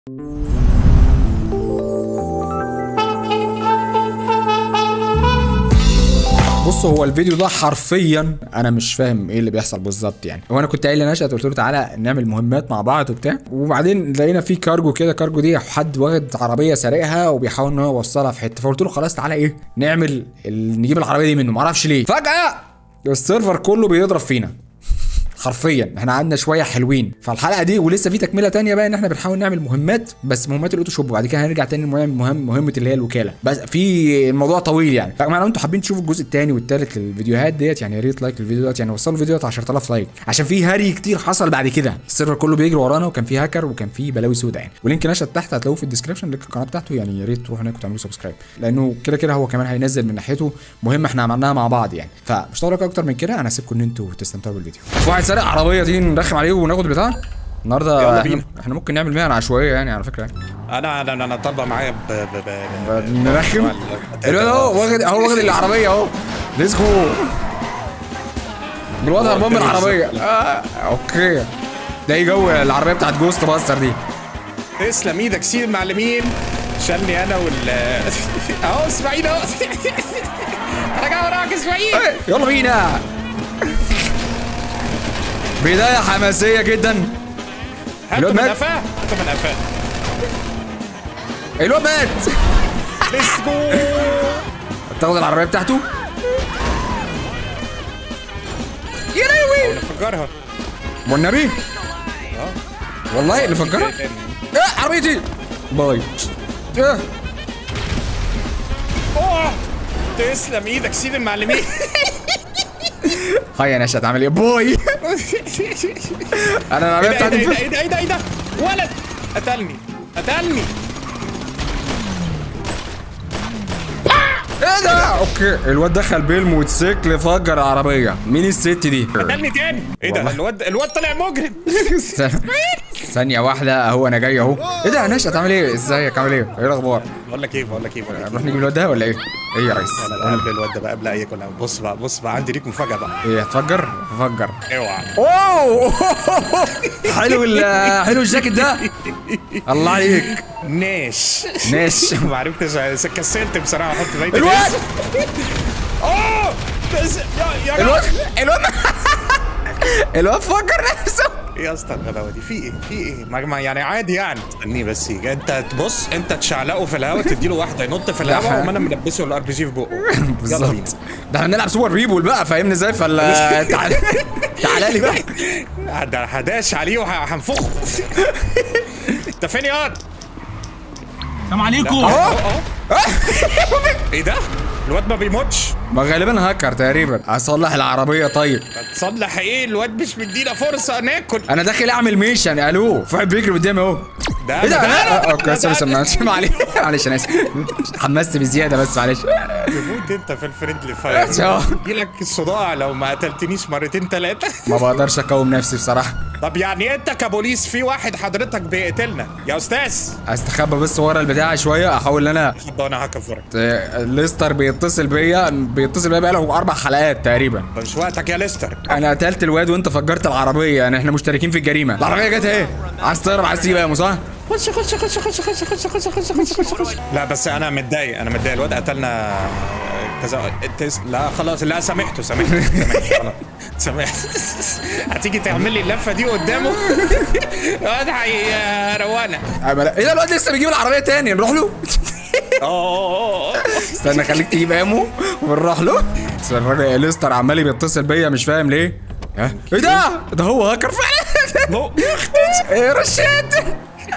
بص هو الفيديو ده حرفيا انا مش فاهم ايه اللي بيحصل بالظبط يعني هو انا كنت قايل لنشأت قلت له تعالى نعمل مهمات مع بعض وبتاع وبعدين لقينا في كارجو كده كارجو دي حد واخد عربيه سارقها وبيحاول ان هو يوصلها في حته فقلت له خلاص تعالى ايه نعمل ال... نجيب العربيه دي منه معرفش ليه فجاه السيرفر كله بيضرب فينا حرفيا احنا قعدنا شويه حلوين فالحلقه دي ولسه في تكمله تانية بقى ان احنا بنحاول نعمل مهمات بس مهمات الاوتوشوب وبعد كده هنرجع تاني نعمل مهم مهمه اللي هي الوكاله بس في الموضوع طويل يعني فيا جماعه لو انتوا حابين تشوفوا الجزء الثاني والثالث للفيديوهات ديت يعني يا ريت لايك الفيديو دوت يعني وصلوا الفيديو دوت 10000 لايك عشان في هري كتير حصل بعد كده السيرفر كله بيجري ورانا وكان في هاكر وكان في بلاوي سودا يعني ولينك نشأت تحت هتلاقوه في الديسكربشن لينك القناه بتاعته يعني يا ريت تروحوا هناك وتعملوا سبسكرايب لانه كده كده هو كمان هينزل من ناحيته مهمه احنا عملناها مع بعض يعني فمش طولك اكتر من كده انا هسيبكم ان انتوا تستمتعوا بالفيديو في واحد سارق عربيه دي نرخم عليه وناخد بتاع النهارده يلا احنا, بينا. احنا ممكن نعمل مهن عشوائيه يعني على فكره يعني انا انا انا طالبه معايا ب ب ب ب نرخم الواد اهو واخد اهو واخد العربيه اهو ليتس جو الواد هربان من العربيه آه. اوكي ده إيه جو العربيه بتاعت جوست باستر دي تسلم ايدك سيب المعلمين شالني انا وال اهو اسماعيل اهو انا جاي وراك اسماعيل إيه، يلا بينا بدايه حماسيه جدا هات الواد من مات. قفاه هات من قفاه الواد مات ليتس جو تاخد العربيه بتاعته يا لهوي نفجرها والنبي والله اللي فكرها ايه عربيتي باي ايه اوه تسلم ايدك سيب المعلمين هاي يا نشأت عامل ايه باي انا العربيه ايه ده بتاعتي ايه ده ايه ده ايه ده ولد قتلني قتلني ايه ده اوكي الواد دخل بالموتوسيكل فجر العربيه مين الست دي قتلني تاني ايه ده والله. الواد الواد طلع مجرم ثانيه واحده اهو انا جاي اهو ايه ده يا نشأت عامل ايه ازيك عامل ايه ايه الاخبار بقول لك ايه بقول لك ايه بقول لك نروح ايه نجيب الواد ده ولا ايه ايه يا ريس لا لا قبل الواد ده بقى قبل اي كلام بص بقى بص بقى عندي ليك مفاجاه بقى ايه هتفجر فجر اوعى اوه حلو ال- حلو الجاكيت ده الله عليك ناش ماشي ما عرفتش كسلت بصراحه احط بقيه الواد الاسم. اوه بس يا يا الواد جماعة. الواد الواد فجر نفسه ايه يا اسطى الغباوه دي في ايه في ايه ما ما- يعني عادي يعني استنيه بس يجي انت تبص انت تشعلقه في الهواء تديله واحده ينط في الهواء ح- وما انا ملبسه الار بي جي في بقه يلا بينا بالظبط ده احنا بنلعب سوبر بيبول بقى فاهمني ازاي فلا تعالى تعالى لي بقى ده هداش عليه وهنفخه انت فين يا واد؟ السلام عليكم اهو اهو ايه ده؟ الواد ما بيموتش ما غالبا هاكر تقريبا اصلح العربيه طيب تصلح ايه الواد مش مدينا فرصه ناكل انا داخل اعمل ميشن الو في واحد بيجري قدامي اهو ده ايه ده ده- لا ده- اوكي ده- سوري سوري معلش معلش معلش انا اسف حمست بزياده بس معلش تموت انت في الفريندلي فاير اه. يجيلك الصداع لو ما قتلتنيش مرتين ثلاثه ما بقدرش اقاوم نفسي بصراحه طب يعني انت كبوليس في واحد حضرتك بيقتلنا يا استاذ استخبى بس ورا البتاع شويه احاول ان انا طب انا هكفرك ليستر بيتصل بيا بيتصل بيا بقاله اربع حلقات تقريبا مش وقتك يا ليستر انا قتلت الواد وانت فجرت العربيه يعني احنا مشتركين في الجريمه العربيه جت اهي عايز تهرب عايز تيجي بقى يا موسى خش خش خش خش خش خش خش خش خش خش خش لا بس انا متضايق انا متضايق الواد قتلنا كذا تس... لا خلاص لا سامحته سامحته سامحته خلاص سامحته هتيجي تعمل لي اللفه دي قدامه الواد هيروقنا ايه ده الواد لسه بيجيب العربيه تاني نروح له اه استنى خليك تجيب امو ونروح له بس الراجل ليستر عمال بيتصل بيا مش فاهم ليه ها ايه ده ده هو هاكر فعلا ايه رشاد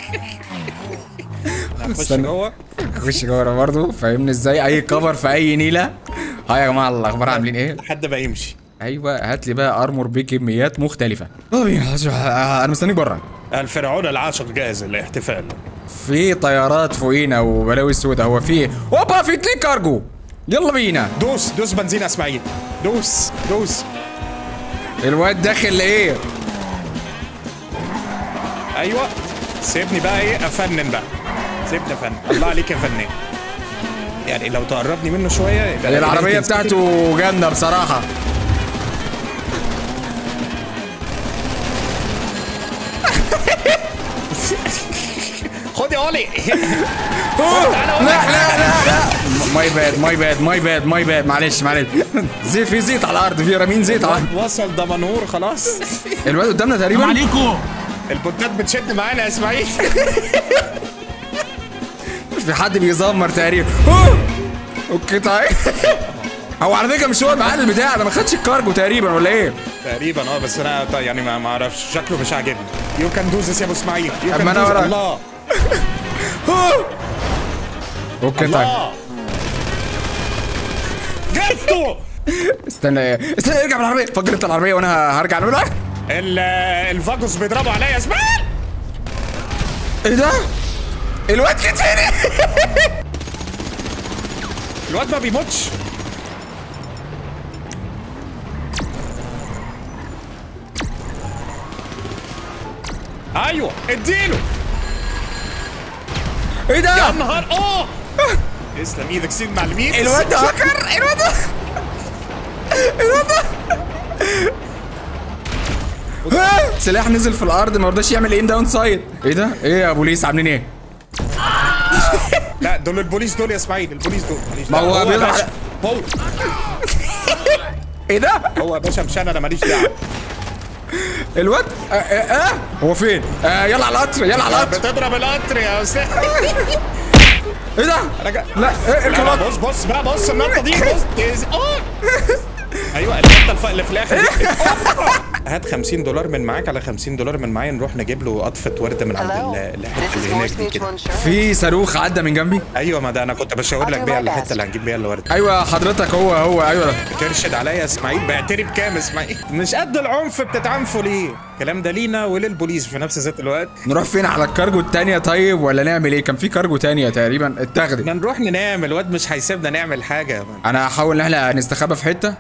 خش استنى. جوه خش جوه برضه فاهمني ازاي اي كفر في اي نيله هاي يا جماعه الاخبار عاملين ايه لحد ما يمشي ايوه هات لي بقى ارمور بكميات مختلفه طيب انا مستنيك بره الفرعون العاشق جاهز للاحتفال في طيارات فوقينا وبلاوي سودا هو في ايه اوبا في اتنين كارجو يلا بينا دوس دوس بنزين يا اسماعيل دوس دوس الواد داخل ايه ايوه سيبني بقى ايه افنن بقى سيبني افنن الله عليك يا فنان يعني لو تقربني منه شويه يبقى العربيه بتاعته جامده بصراحه خد يا اولي أوه، لا لا لا لا ماي باد ماي باد ماي باد ماي باد معلش معلش زيت في زيت على الارض في رامين زيت على الارض وصل دمنهور خلاص الواد قدامنا سلام تقريبا عليكم البوتات بتشد معانا يا اسماعيل في حد بيزمر تقريبا أوه. اوكي طيب هو على فكره مش هو المحل بتاعي ده ما خدش الكارجو تقريبا ولا ايه؟ تقريبا اه بس انا طيب يعني ما ما اعرفش شكله مش عاجبني يو كان دو ذس يا ابو اسماعيل يو أما كان أنا دو وراك. الله أوه. اوكي طيب الله جبته استنى استنى ارجع بالعربيه فجر انت العربيه وانا هرجع نقول ال- الفاجوس بيضربوا عليا يا اسماعيل ايه ده؟ الواد كتير الواد ما بيموتش ايوه اديله ايه يا ده؟ نهار اه تسلم ايدك سيد معلمين الواد ده هاكر الواد ده الواد ده ها؟ سلاح نزل في الارض ما رضاش يعمل ايم داون سايد ايه ده؟ ايه يا بوليس عاملين ايه؟ لا دول البوليس دول يا اسماعيل البوليس دول ماليش ما هو دعوة. بيضرب يا باشا. على- هو ايه ده؟ هو يا باشا مش انا انا ماليش دعوه الواد آه, آه, اه هو فين؟ آه يلا على القطر يلا على القطر بتضرب القطر يا استاذ ايه ده؟ انا جا- لا إيه لا اركب لا القطر بص بص بقى بص النقطه دي بص تز- اه ايوه النقطه الف- اللي في الاخر دي هات 50 دولار من معاك على 50 دولار من معايا نروح نجيب له قطفه ورد من عند Hello, ال- الحته this is اللي هناك Morse دي كده Mutual Insurance. في صاروخ عدى من جنبي ايوه ما ده انا كنت بشاور لك بيها الحته اللي هنجيب بيها الورد ايوه حضرتك هو هو ايوه ترشد عليا يا اسماعيل بعتري بكام يا اسماعيل مش قد العنف بتتعنفوا ليه الكلام ده لينا وللبوليس في نفس ذات الوقت نروح فين على الكارجو التانية طيب ولا نعمل ايه؟ كان في كارجو تانية تقريبا اتاخدت احنا نروح ننام الواد مش هيسيبنا نعمل حاجه يا مان انا هحاول ان احنا نستخبى في حته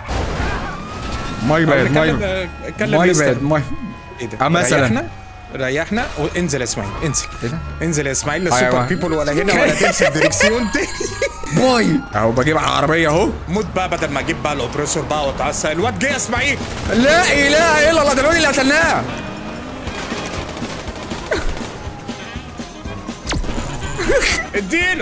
ماي باد ماي اتكلم اتكلم ماي ميستر. باد ماي ايه ده؟ آه، مثلاً. ريحنا ريحنا وانزل يا اسماعيل انزل ايه ده؟ انزل يا اسماعيل لا أيوة. سوبر بيبول ولا هنا ولا تمسك دريكسيون تاني باي اهو بجيب على العربيه اهو موت بقى بدل ما اجيب بقى الاوبريسور بقى واتعصى الواد جه يا اسماعيل لا اله الا الله ده الواد اللي قتلناه اديله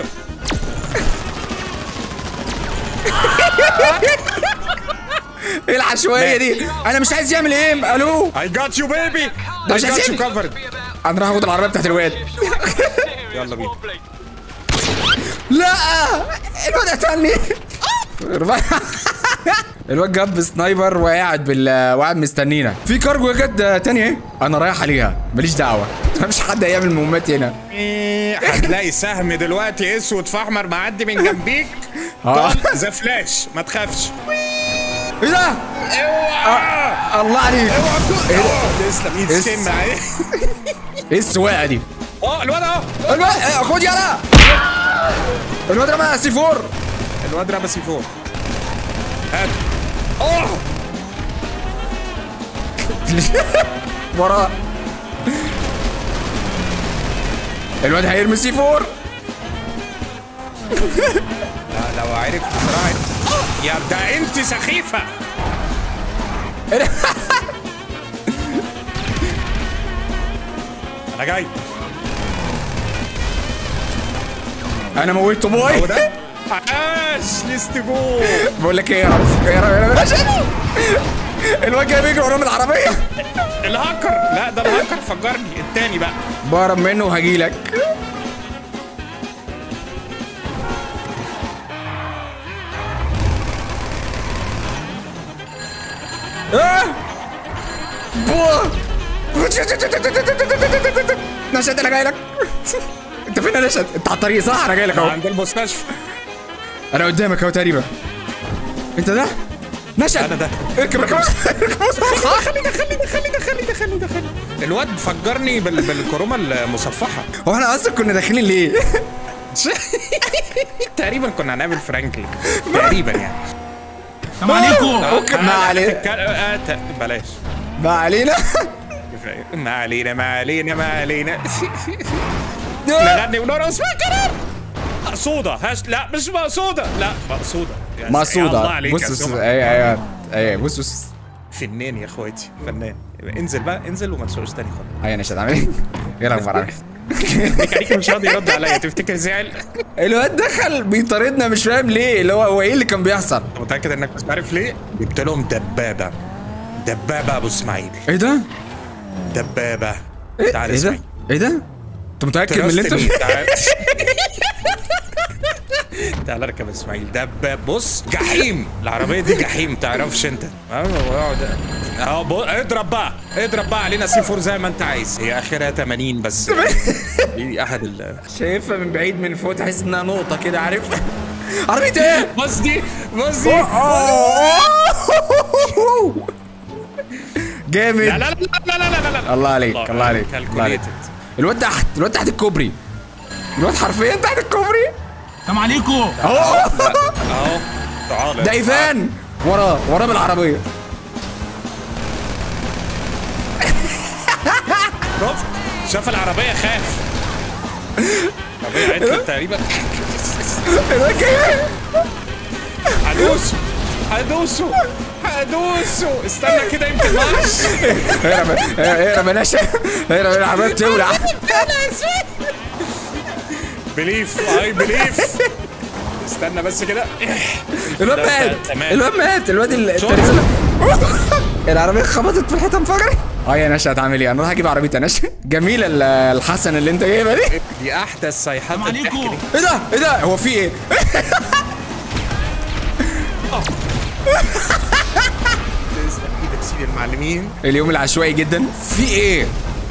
ايه العشوائيه دي انا مش عايز يعمل ايه الو اي جات يو بيبي ده اي مش جات يو هيسيبني. كفرد انا راح اخد العربيه بتاعت الواد يلا بينا لا الواد قتلني الواد جاب سنايبر وقاعد بال وقاعد مستنينا في كارجو جت تاني ايه انا رايح عليها ماليش دعوه مفيش حد هيعمل مهمات هنا إيه، هتلاقي سهم دلوقتي اسود في احمر معدي من جنبيك آه. طال ذا فلاش ما تخافش ايه ده اوعى الله عليك اوعى تكون- آه، تسلم ايد إس- سكين معايا ايه السواقه دي اه الواد اهو الواد إيه، خد يلا الواد رمى سي 4 الواد رمى سي فور هات اوه وراه الواد هيرمي سي 4 لا، لو عرف بسرعه يا ده انت سخيفه انا جاي انا موتته هو بوي ده عاش ليست جول بقول لك ايه يا رب يا رب يا رب الواد جاي بيجري وراه من العربيه الهاكر لا ده الهاكر فجرني التاني بقى بهرب منه وهجيلك آه! بوه! نشأت انا جاي لك انت فين يا نشأت؟ انت على الطريق صح؟ انا جاي لك اهو عند المستشفى انا قدامك اهو تقريبا انت ده؟ نشأت أنا ده. اركب اركب اركب خلي ده خلي ده خلي ده خلي ده خلي ده خلي الواد فجرني بال... بالكرومه المصفحه هو احنا اصلا كنا داخلين ليه؟ تقريبا كنا هنقابل فرانكلين تقريبا يعني سلام عليكم اوكي ما علينا تتكلم- آه، ت- بلاش ما علينا ما علينا ما علينا ما علينا نغني ونرقص فاكر مقصودة هاش لا مش مقصودة لا مقصودة يا س- يا الله مقصودة عليك بص يا بص سمر. ايوه ايوه ايوه بص بص فنان يا اخواتي فنان انزل بقى انزل وما تسوقش تاني خالص هيا نشأت عامل ايه؟ يلا يا فرع الميكانيكي مش راضي يرد عليا تفتكر زعل الواد دخل بيطاردنا مش فاهم ليه اللي هو هو ايه اللي كان بيحصل متاكد انك مش عارف ليه جبت لهم دبابه دبابه ابو اسماعيل ايه ده دبابه ايه تعال إيه ده اسمعي ايه ده انت متاكد من اللي انت Trust me. تعال تعال اركب اسماعيل دباب بص جحيم العربيه دي جحيم تعرفش انت اه واقعد- اه بص، اضرب بقى اضرب بقى علينا سي 4 زي ما انت عايز هي اخرها 80 بس دي احد ال شايفها من بعيد من فوق تحس انها نقطه كده عارف عربيه ايه بص دي بص دي جامد لا لا لا لا لا لا لا الله عليك الله عليك الله عليك Calculated. الواد تحت الواد تحت الكوبري الواد حرفيا تحت الكوبري السلام عليكم اهو اهو تعال ده ايفان وراه وراه بالعربيه شفت شاف العربيه خاف العربيه عطلت تقريبا الواد جاي هدوسه هدوسه هدوسه استنى كده يمكن معش اهرب اهرب يا نشا اهرب العربيه بتولع بليف اي بليف استنى بس كده الواد ده- ده مات تمام. الواد مات الواد ال- شفت؟ الترسلة. العربيه خبطت في الحيطه انفجرت اه يا نشا هتعمل ايه انا راح اجيب عربيه يا نشا جميله ال- الحسن اللي انت جايبها دي دي احدث صيحات السلام الضحك عليكم دي ايه ده ايه ده هو في ايه تسلم ايدك سيدي المعلمين اليوم العشوائي جدا في ايه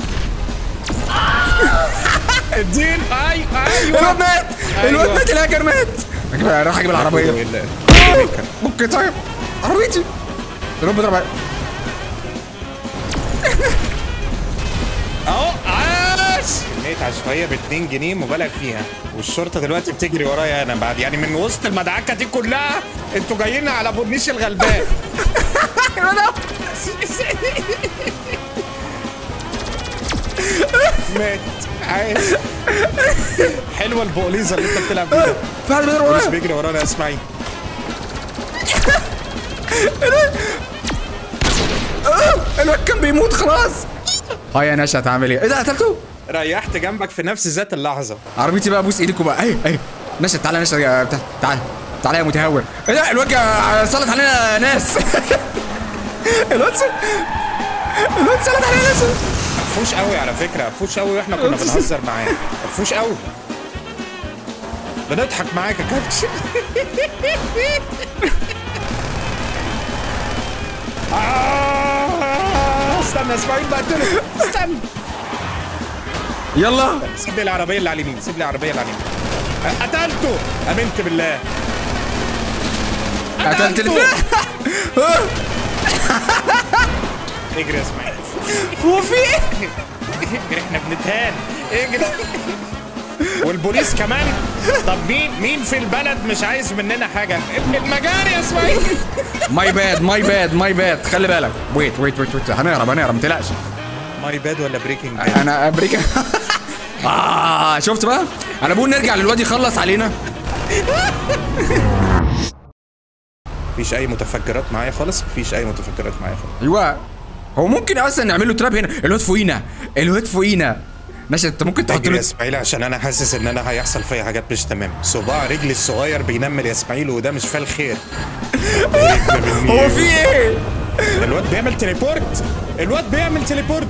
الدين اي الواد ايوه مات أيوة. الواد مات الهاكر مات أجيب- راح اجيب العربيه اوكي طيب عربيتي الواد بيضرب علي- اهو عاش كمية عشوائية ب 2 جنيه مبالغ فيها والشرطة دلوقتي بتجري ورايا انا بعد يعني من وسط المدعكة دي كلها انتوا جايين على بورنيش الغلبان مات عاش حلوة البوليزة اللي انت بتلعب بيها في حد بيضرب البوليس ورايا بيجري ورانا يا اسماعيل الواد كان بيموت خلاص اه يا نشا هتعمل ايه ايه ده قتلته ريحت جنبك في نفس ذات اللحظة عربيتي بقى بوس ايديكوا بقى ايوه ايوه نشا تعالى نشا يا بتاع تعالى تعالى يا متهور ايه ده الواد جا- سلط علينا ناس الواد س- الواد سلط علينا ناس فوش قوي على فكرة فوش قوي واحنا كنا بنهزر معاه فوش قوي بنضحك معاك يا كابتن آه، استنى اسماعيل بقتله استنى يلا سيب لي العربية اللي على اليمين سيب لي العربية اللي على اليمين قتلته امنت بالله قتلت ال- اجري يا اسماعيل هو في ايه اجري احنا بنتهان اجري والبوليس كمان طب مين مين في البلد مش عايز مننا حاجه المجاري يا اسماعيل ماي باد ماي باد ماي باد خلي بالك ويت ويت ويت ويت هنهرب هنهرب ما تقلقش ماي باد ولا بريكنج باد انا امريكا اه شفت بقى انا بقول نرجع للواد يخلص علينا مفيش اي متفجرات معايا خالص مفيش اي متفجرات معايا خالص ايوه هو ممكن اصلا نعمل له تراب هنا الواد فوقينا الواد فوقينا ماشي انت ممكن تحط اجري يا له اسماعيل عشان انا حاسس ان انا هيحصل فيا حاجات مش تمام صباع رجلي الصغير بينمل يا اسماعيل وده مش فيه الخير هو في ايه الواد بيعمل تليبورت الواد بيعمل تليبورت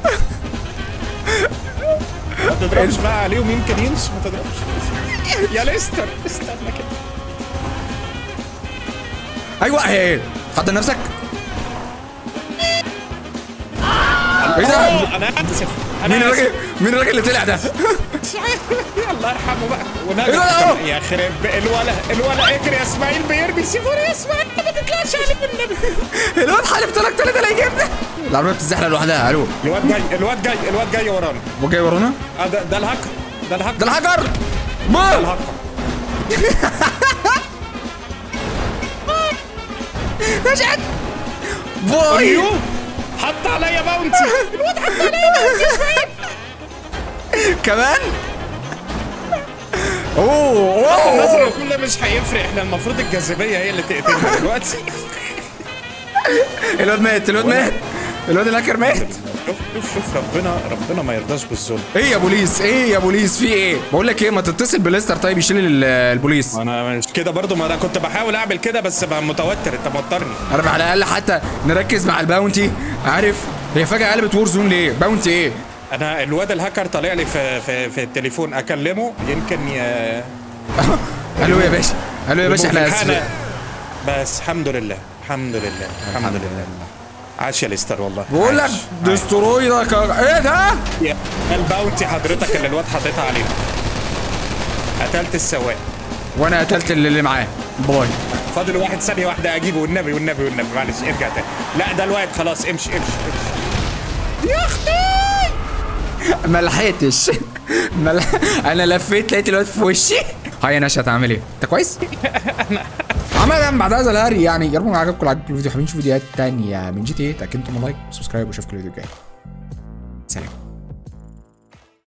ما تضربش بقى عليهم يمكن ينسوا ما تضربش يا ليستر استنى كده ايوه ايه حضر نفسك ايه ده آه، انا اسف مين انا الراجل اسف مين الراجل اللي طلع ده الله يرحمه بقى إيه ونجح ده؟ كمان. يا خرب الولا الولا اجري يا اسماعيل بيرمي سيفور يا اسماعيل ما تطلعش عليه بالنبي الواد حالف لك ثلاثة لا يجيبنا العربية بتزحلق لوحدها الو الواد جاي الواد جاي الواد جاي ورانا هو جاي ورانا آه، ده ده الهاكر ده الهاكر ده الحجر ده بول الهاكر نجحت بوي ايوه حط عليا باونتي الواد حط عليا باونتي يا اسماعيل كمان اوه اوه النظر كله مش هيفرق احنا المفروض الجاذبيه هي اللي تقتلنا دلوقتي الواد مات الواد مات الواد الهاكر مات شوف شوف شوف ربنا ربنا ما يرضاش بالظلم ايه يا بوليس ايه يا بوليس في ايه بقول لك ايه ما تتصل بليستر طيب يشيل ال- البوليس انا مش كده برضو ما انا كنت بحاول اعمل كده بس بقى متوتر انت موترني انا على الاقل حتى نركز مع الباونتي عارف هي فجاه قلبت وور زون ليه باونتي ايه انا الواد الهاكر طالع لي في في, في التليفون اكلمه يمكن ي... الو يا باشا الو يا باشا احنا في اسفين الحانة. بس الحمد لله الحمد لله الحمد لله عاش يا ليستر والله بقول لك عاش. دستروي ده كا- ايه ده يا الباونتي حضرتك اللي الواد حاططها علينا قتلت السواق وانا قتلت اللي, اللي معاه باي فاضل واحد ثانية واحدة اجيبه والنبي والنبي والنبي معلش ارجع تاني لا ده الواد خلاص امشي امشي امشي يا اختي ما لحقتش ما لح... انا لفيت لقيت الواد في وشي هاي يا نشا هتعمل ايه انت كويس عامة بعد هذا الهري يعني يا رب عجبكم عجبكم الفيديو حابين تشوفوا فيديوهات تانية من جي تي ايه تاكدوا من لايك وسبسكرايب واشوفكم الفيديو الجاي